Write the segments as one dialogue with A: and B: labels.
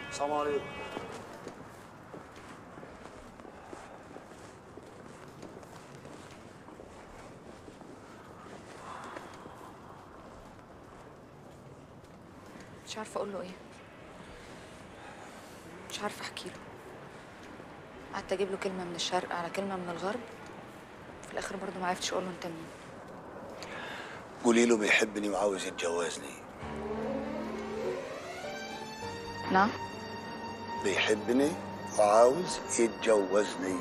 A: السلام عليكم
B: مش عارفه اقول له ايه مش عارفه احكي له قعدت اجيب له كلمه من الشرق على كلمه من الغرب في الاخر برضه ما عرفتش اقول له انت مين
A: قولي له بيحبني وعاوز يتجوزني
B: نعم
A: بيحبني وعاوز يتجوزني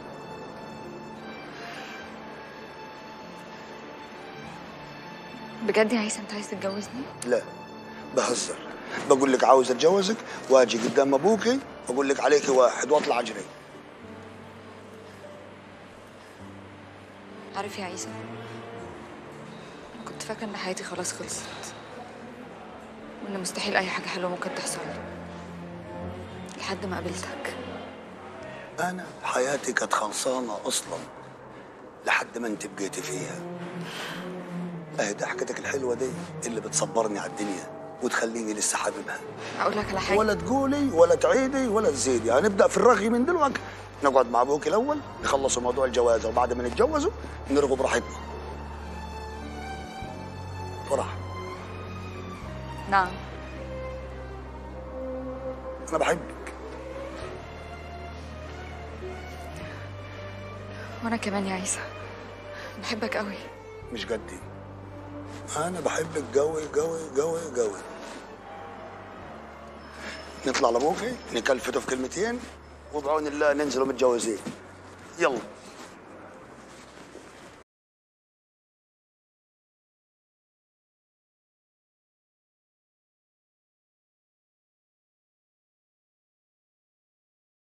B: بجد يا عيسى انت عايز تتجوزني
A: لا بهزر بقول لك عاوز اتجوزك واجي قدام ابوكي اقول لك عليك واحد واطلع اجري
B: عارف يا عيسى انا كنت فاكره ان حياتي خلاص خلصت وان مستحيل اي حاجه حلوه ممكن تحصل لي لحد ما قابلتك
A: انا حياتي كانت خلصانه اصلا لحد ما انت بقيتي فيها اهي ضحكتك الحلوه دي اللي بتصبرني على الدنيا وتخليني لسه حاببها
B: اقول لك على حاجه
A: ولا تقولي ولا تعيدي ولا تزيدي هنبدا في الرغي من دلوقتي نقعد مع ابوك الاول نخلصوا موضوع الجواز وبعد ما نتجوزوا نرغوا براحتنا فرح
B: نعم
A: انا بحبك
B: وانا كمان يا عيسى بحبك قوي
A: مش قدي انا بحبك قوي قوي قوي قوي نطلع لابوكي نكلفته في كلمتين وبعون الله ننزلوا متجوزين يلا